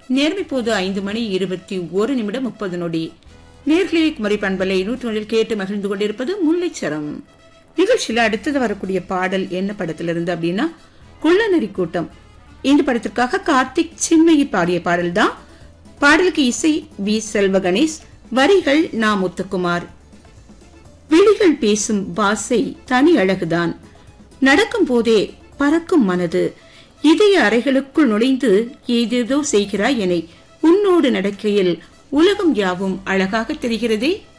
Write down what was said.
நேரம் இப்போது ஐந்து மணி இருபத்தி ஒரு நிமிடம் முப்பது நொடி நேர்களை குமரி பண்பலை நூற்றொன்றில் கேட்டு மகிழ்ந்து கொண்டிருப்பது முல்லைச்சரம் நிகழ்ச்சியில அடுத்தது வரக்கூடிய பாடல் என்ன படத்திலிருந்து அப்படின்னா குள்ளநரி கூட்டம் இந்த படத்திற்காக கார்த்திக் சின்மயி பாடிய பாடல் தான் பாடலுக்கு இசை வி செல்வ கணேஷ் வரிகள் நா முத்துக்குமார் விழிகள் பேசும் பாசை தனி அழகுதான் நடக்கும் போதே பறக்கும் மனது இதய அறைகளுக்குள் நுழைந்து ஏதேதோ செய்கிறாய் என உன்னோடு நடக்கையில் உலகம் யாவும் அழகாக தெரிகிறதே